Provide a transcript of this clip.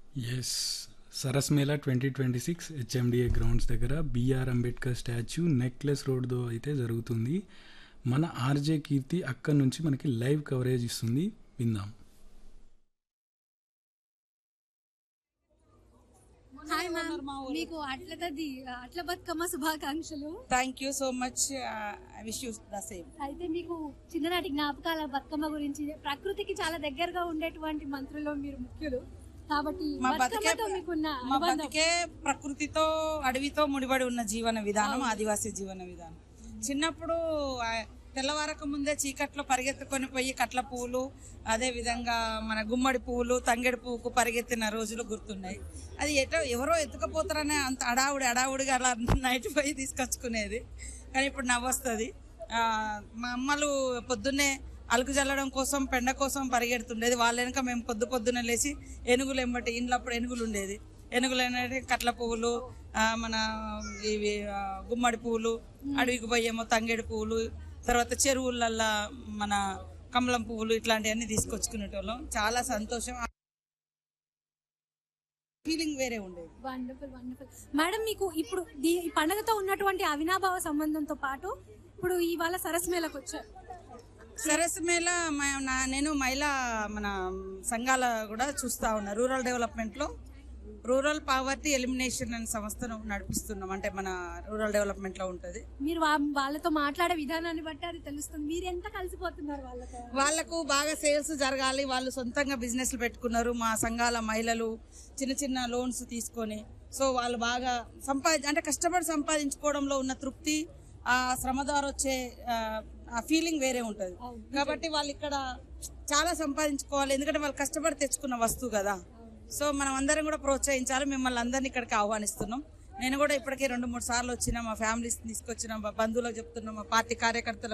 yes Saras Mela twenty twenty six HMDA grounds దగ్గర BR Ambedkar statue necklace రోడ్తో అయితే జరుగుతుంది మన ఆర్జే కీర్తి అక్కడి నుంచి మనకి లైవ్ కవరేజ్ ఇస్తుంది విందాం హాయ్ మ్యామ్ మీకు అట్ల తది అట్ల బతుకమ్మ శుభాకాంక్షలు thank you so much I wish you the same అయితే మీకు చిన్ననాటి జ్ఞాపకాల బతుకమ్మ గురించి ప్రకృతికి చాలా దగ్గరగా ఉండేటువంటి మంత్రుల్లో మీరు ముఖ్యులు కాబట్టి మా బతికే బతుకమ్మతో మీకున్న మా అనుబంధం బతికే ప్రకృతితో అడవితో ముడిపడి ఉన్న జీవన విధానం ఆదివాసీ జీవన విధానం చిన్నప్పుడు ఆ, తెల్లవారక ముందే చీకట్లో పరిగెత్తుకొని పోయి కట్ల పువ్వులు అదే విధంగా మన గుమ్మడి పువ్వులు తంగెడి పువ్వుకు పరిగెత్తిన రోజులు గుర్తున్నాయి అది ఎటో ఎవరో ఎత్తుకపోతారనే అంత అడావుడి అడావుడిగా అలా నైట్ పోయి తీసుకొచ్చుకునేది కానీ ఇప్పుడు నవ్వొస్తుంది ఆ, మా అమ్మలు పొద్దున్నే అలుకు చల్లడం కోసం పెండ కోసం పరిగెడుతుండేది వాళ్ళ వెనక మేము పొద్దు పొద్దున్నే లేచి ఏనుగులు ఎంబటి ఇంట్లో అప్పుడు ఏనుగులు ఉండేది ఏనుగులు అనేది కట్ల పువ్వులు ఆ, మన ఇవి ఆ, గుమ్మడి పువ్వులు అడవికి పోయేమో తంగేడు పువ్వులు తర్వాత చెరువులల్లా మన కమలం పువ్వులు ఇట్లాంటివన్నీ తీసుకొచ్చుకునేటోళ్ళం చాలా సంతోషం ఫీలింగ్ వేరే ఉండేది వండర్ఫుల్ వండర్ఫుల్ మేడం మీకు ఇప్పుడు దీ- ఈ పండుగతో ఉన్నటువంటి అవినాభావ సంబంధంతో పాటు ఇప్పుడు ఇవాళ సరస్ మేళకు వచ్చారు సరస్సు మేళ మ- నా- నేను మహిళా మన సంఘాల కూడా చూస్తా ఉన్నా రూరల్ డెవలప్మెంట్ లో రూరల్ పావర్టీ ఎలిమినేషన్ అనే సంస్థను నడిపిస్తున్నాం అంటే మన రూరల్ డెవలప్మెంట్ లో ఉంటది మీరు వా- వాళ్ళతో మాట్లాడే విధానాన్ని బట్టి అది తెలుస్తుంది మీరు ఎంత కలిసిపోతున్నారు వాళ్ళతో వాళ్లకు బాగా సేల్స్ జరగాలి వాళ్ళు సొంతంగా బిజినెస్లు పెట్టుకున్నారు మా సంఘాల మహిళలు చిన్న చిన్న లోన్స్ తీసుకొని సో వాళ్ళు బాగా సంపాది అంటే కష్టపడి సంపాదించుకోవడంలో ఉన్న తృప్తి ఆ శ్రమ ద్వారా వచ్చే ఆ, ఆ ఫీలింగ్ వేరే ఉంటది కాబట్టి వాళ్ళు ఇక్కడ చాలా సంపాదించుకోవాలి ఎందుకంటే వాళ్ళు కష్టపడి తెచ్చుకున్న వస్తువు కదా సో మనం అందరం కూడా ప్రోత్సహించాలి మిమ్మల్ని అందరినీ ఇక్కడికి ఆహ్వానిస్తున్నాం నేను కూడా ఇప్పటికే రెండు మూడు సార్లు వచ్చిన మా ఫ్యామిలీస్ తీసుకొచ్చిన మా బంధువులకు చెప్తున్నా మా పార్టీ కార్యకర్తలకు